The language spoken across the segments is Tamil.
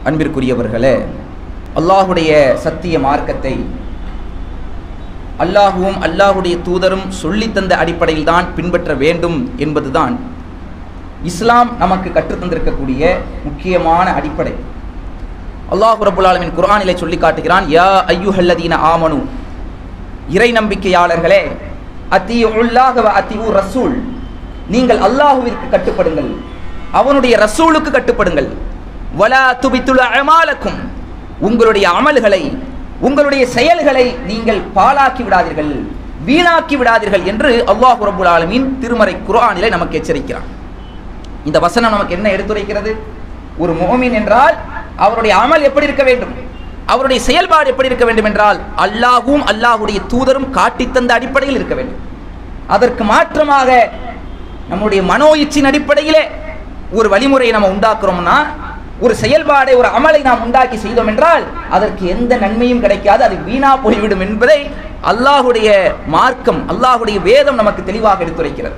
அன்பிற்குரியவர்களே அல்லாஹுடைய சத்திய மார்க்கத்தை அல்லாஹுவும் அல்லாஹுடைய தூதரும் சொல்லித்தந்த அடிப்படையில் தான் பின்பற்ற வேண்டும் என்பதுதான் இஸ்லாம் நமக்கு கற்றுத்தந்திருக்கக்கூடிய முக்கியமான அடிப்படை அல்லாஹு ரபுல் ஆலமின் குர்ஆனிலே சொல்லி காட்டுகிறான் யா ஐயுஹல்லதீன ஆமனு இறை நம்பிக்கையாளர்களே அத்தி உல்லாஹவ அத்தி ரசூல் நீங்கள் அல்லாஹுவிற்கு கட்டுப்படுங்கள் அவனுடைய ரசூலுக்கு கட்டுப்படுங்கள் வலா துபித்துல அமாலக்கும் உங்களுடைய அமல்களை உங்களுடைய செயல்களை நீங்கள் பாலாக்கி விடாதீர்கள் வீணாக்கி விடாதீர்கள் என்று அல்லாஹு ரபுல் ஆலமீன் திருமறை குர்ஆனிலே நமக்கு எச்சரிக்கிறான் இந்த வசனம் நமக்கு என்ன எடுத்துரைக்கிறது ஒரு மோமின் என்றால் அவருடைய அமல் எப்படி இருக்க வேண்டும் அவருடைய செயல்பாடு எப்படி இருக்க வேண்டும் என்றால் அல்லாஹும் அல்லாஹுடைய தூதரும் காட்டித்தந்த அடிப்படையில் இருக்க வேண்டும் அதற்கு மாற்றமாக நம்முடைய மனோ இச்சின் அடிப்படையிலே ஒரு வழிமுறையை நம்ம உண்டாக்குறோம்னா ஒரு செயல்பாடை ஒரு அமலை நாம் உண்டாக்கி செய்தோம் என்றால் அதற்கு எந்த நன்மையும் கிடைக்காது அது வீணா போய்விடும் என்பதை அல்லாஹுடைய மார்க்கம் அல்லாஹுடைய வேதம் நமக்கு தெளிவாக எடுத்துரைக்கிறது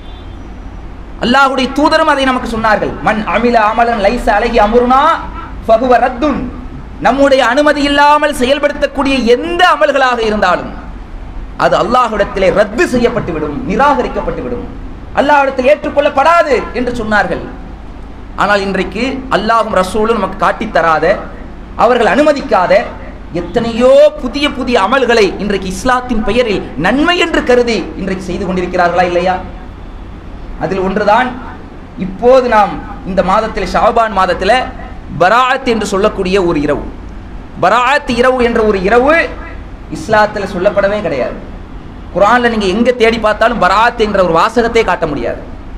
அல்லாஹுடைய தூதரும் அதை நமக்கு சொன்னார்கள் மண் அமில அமலன் லைச அழகி அமுருனா ஃபகுவ ரத்துன் நம்முடைய அனுமதி இல்லாமல் செயல்படுத்தக்கூடிய எந்த அமல்களாக இருந்தாலும் அது அல்லாஹ்விடத்திலே ரத்து செய்யப்பட்டு விடும் நிராகரிக்கப்பட்டு விடும் அல்லாஹ்விடத்தில் ஏற்றுக்கொள்ளப்படாது என்று சொன்னார்கள் ஆனால் இன்றைக்கு அல்லாஹும் ரசூலும் நமக்கு காட்டித் தராத அவர்கள் அனுமதிக்காத எத்தனையோ புதிய புதிய அமல்களை இன்றைக்கு இஸ்லாத்தின் பெயரில் நன்மை என்று கருதி இன்றைக்கு செய்து கொண்டிருக்கிறார்களா இல்லையா அதில் ஒன்றுதான் இப்போது நாம் இந்த மாதத்தில் ஷாபான் மாதத்தில் பராத் என்று சொல்லக்கூடிய ஒரு இரவு பராத் இரவு என்ற ஒரு இரவு இஸ்லாத்தில் சொல்லப்படவே கிடையாது குரான்ல நீங்க எங்க தேடி பார்த்தாலும் பராத் என்ற ஒரு வாசகத்தை காட்ட முடியாது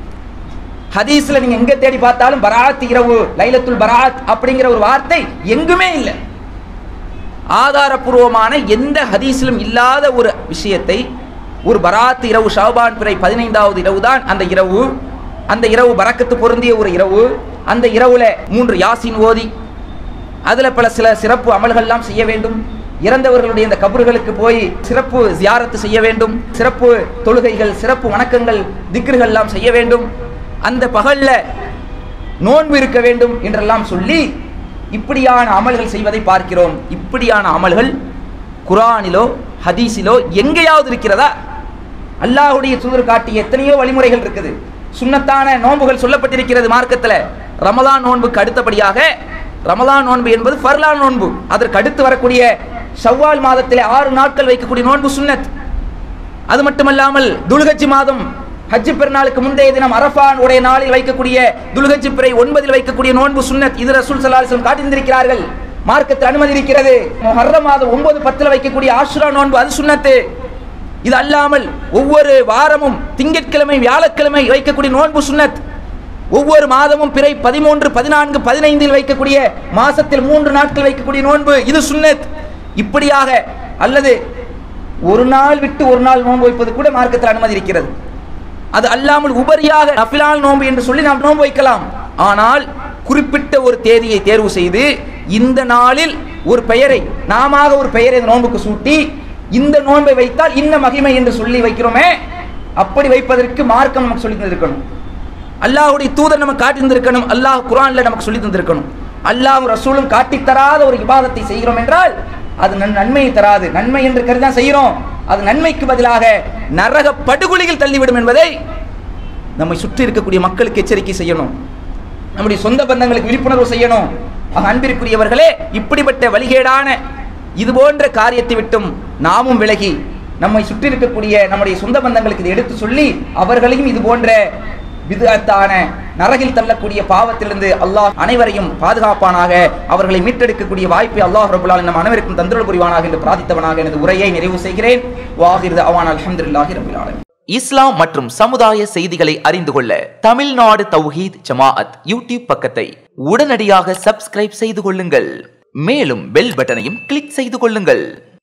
ஹதீஸ்ல நீங்க எங்க தேடி பார்த்தாலும் பராத் இரவு லைலத்துல் பராத் அப்படிங்கிற ஒரு வார்த்தை எங்குமே இல்லை ஆதாரபூர்வமான எந்த ஹதீஸிலும் இல்லாத ஒரு விஷயத்தை ஒரு பராத் இரவு ஷாபான் பிறை பதினைந்தாவது இரவு தான் அந்த இரவு அந்த இரவு பறக்கத்து பொருந்திய ஒரு இரவு அந்த இரவுல மூன்று யாசின் ஓதி அதுல பல சில சிறப்பு அமல்கள்லாம் செய்ய வேண்டும் இறந்தவர்களுடைய இந்த கபர்களுக்கு போய் சிறப்பு ஜியாரத்து செய்ய வேண்டும் சிறப்பு தொழுகைகள் சிறப்பு வணக்கங்கள் திக்ருகள் எல்லாம் செய்ய வேண்டும் அந்த பகல்ல நோன்பு இருக்க வேண்டும் என்றெல்லாம் சொல்லி இப்படியான அமல்கள் செய்வதை பார்க்கிறோம் இப்படியான அமல்கள் குரானிலோ ஹதீஸிலோ எங்கேயாவது இருக்கிறதா அல்லாஹுடைய தூதர் காட்டிய எத்தனையோ வழிமுறைகள் இருக்குது சுன்னத்தான நோன்புகள் சொல்லப்பட்டிருக்கிறது மார்க்கத்தில் ரமலான் நோன்புக்கு அடுத்தபடியாக ரமலான் நோன்பு என்பது ஃபர்லான் நோன்பு அதற்கு அடுத்து வரக்கூடிய ஷவ்வால் மாதத்திலே ஆறு நாட்கள் வைக்கக்கூடிய நோன்பு சுன்னத் அது மட்டுமல்லாமல் துல்கச்சி மாதம் ஹஜ்ஜி பெருநாளுக்கு முந்தைய தினம் அரஃபான் உடைய நாளில் வைக்கக்கூடிய துல்கச்சி பிறை ஒன்பதில் வைக்கக்கூடிய நோன்பு சுன்னத் இது ரசூல் சல்லாஹம் காட்டியிருக்கிறார்கள் மார்க்கத்தில் அனுமதி இருக்கிறது ஹர்ர மாதம் ஒன்பது பத்தில் வைக்கக்கூடிய ஆசுரா நோன்பு அது சுன்னத்து இது அல்லாமல் ஒவ்வொரு வாரமும் திங்கட்கிழமை வியாழக்கிழமை வைக்கக்கூடிய நோன்பு சுன்னத் ஒவ்வொரு மாதமும் பிறை பதிமூன்று பதினான்கு பதினைந்தில் வைக்கக்கூடிய மாசத்தில் மூன்று நாட்கள் வைக்கக்கூடிய நோன்பு இது சுன்னத் இப்படியாக அல்லது ஒரு நாள் விட்டு ஒரு நாள் நோன்பு வைப்பது கூட மார்க்கத்தில் அனுமதி இருக்கிறது அது அல்லாமல் உபரியாக நஃபிலால் நோன்பு என்று சொல்லி நாம் நோன்பு வைக்கலாம் ஆனால் குறிப்பிட்ட ஒரு தேதியை தேர்வு செய்து இந்த நாளில் ஒரு பெயரை நாம ஒரு பெயரை இந்த நோன்புக்கு சூட்டி இந்த நோன்பை வைத்தால் இன்ன மகிமை என்று சொல்லி வைக்கிறோமே அப்படி வைப்பதற்கு மார்க்கம் நமக்கு சொல்லி தந்திருக்கணும் அல்லாஹுடைய தூதர் நமக்கு காட்டி தந்திருக்கணும் அல்லாஹ் குரான்ல நமக்கு சொல்லி தந்திருக்கணும் அல்லாஹ் ரசூலும் காட்டித் தராத ஒரு இபாதத்தை செய்கிறோம் என்றால் அது நன் நன்மையை தராது நன்மை என்று கருதி தான் செய்கிறோம் அது நன்மைக்கு பதிலாக நரக படுகொலியில் தள்ளிவிடும் என்பதை நம்மை சுற்றி இருக்கக்கூடிய மக்களுக்கு எச்சரிக்கை செய்யணும் நம்முடைய சொந்த பந்தங்களுக்கு விழிப்புணர்வு செய்யணும் ஆக அன்பிற்குரியவர்களே இப்படிப்பட்ட வழிகேடான இது போன்ற காரியத்தை விட்டும் நாமும் விலகி நம்மை சுற்றி இருக்கக்கூடிய நம்முடைய சொந்த பந்தங்களுக்கு இதை எடுத்து சொல்லி அவர்களையும் இது போன்ற விதத்தான நரகில் தள்ளக்கூடிய பாவத்திலிருந்து அல்லாஹ் அனைவரையும் பாதுகாப்பானாக அவர்களை மீட்டெடுக்கக்கூடிய வாய்ப்பை அல்லாஹ் ரபுல்லால் நம் அனைவருக்கும் தந்திரல் புரிவானாக என்று பிரார்த்தித்தவனாக எனது உரையை நிறைவு செய்கிறேன் வாகிருது அவான் அலமதுல்லாஹி ரபுல் ஆலமீன் இஸ்லாம் மற்றும் சமுதாய செய்திகளை அறிந்து கொள்ள தமிழ்நாடு தௌஹீத் ஜமாஅத் யூடியூப் பக்கத்தை உடனடியாக சப்ஸ்கிரைப் செய்து கொள்ளுங்கள் மேலும் பெல் பட்டனையும் கிளிக் செய்து கொள்ளுங்கள்